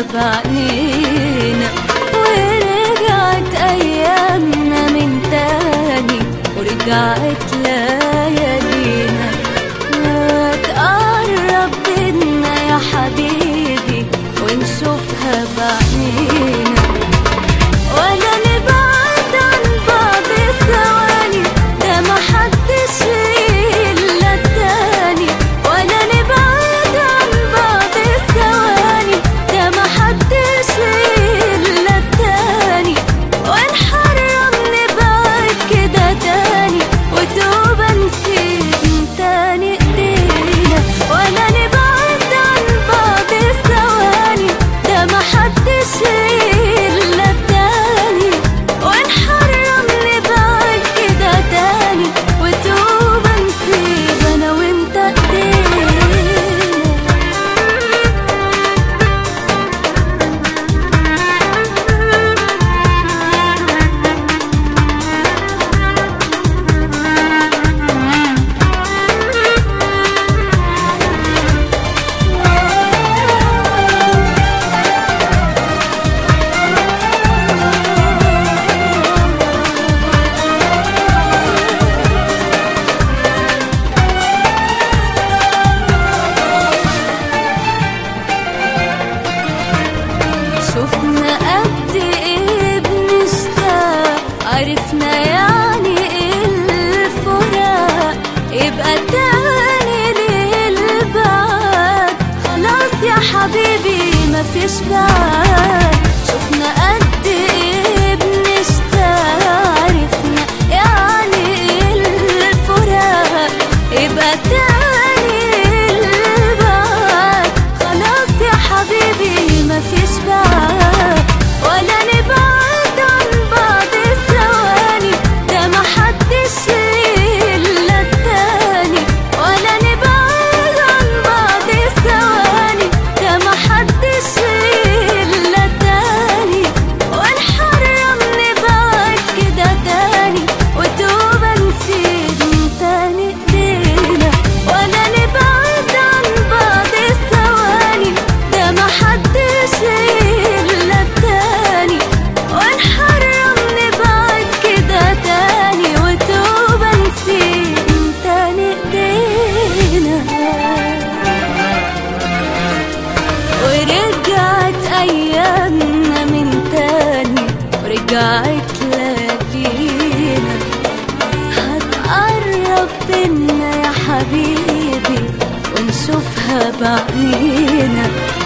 بعنينا ورجعت أيامنا من تاني ورجعت ليالينا تقرب بينا يا حبيبي ونشوفها بعنينا ولا نبعد عن بعض ثواني ده محدش إلا التاني ولا نبعد عن بعض ثواني ده محدش إلا التاني ونحرم نبعد كده تاني وتوبة نسيب تاني ايدينا ولا نبعد عن بعض ثواني ده محدش إلا التاني ونحرم نبعد كده تاني وتوبة نسيب أنا وأنت ايدينا شفنا قد ايه بنشتاق عرفنا يعني ايه الفراق يبقى تاني للبعد خلاص يا حبيبي مفيش بعد شفنا قد ايه بنشتاق عرفنا يعني ايه الفراق يبقى تاني للبعد خلاص يا حبيبي مفيش بعد ولا نبعد عن بعض ثواني ده محدش إلا التاني ولا نبعد عن بعض ثواني ده محدش إلا التاني ونحرم نبعد كده تاني وتوبة نسيب تاني ايدينا ولا نبعد عن بعض ثواني ده محدش إلا التاني ونحرم نبعد كده تاني وتوبة نسيب تاني ايدينا ورجعت أيامنا من تاني ورجعت ليالينا هتقرب بينا يا حبيبي ونشوفها بعنينا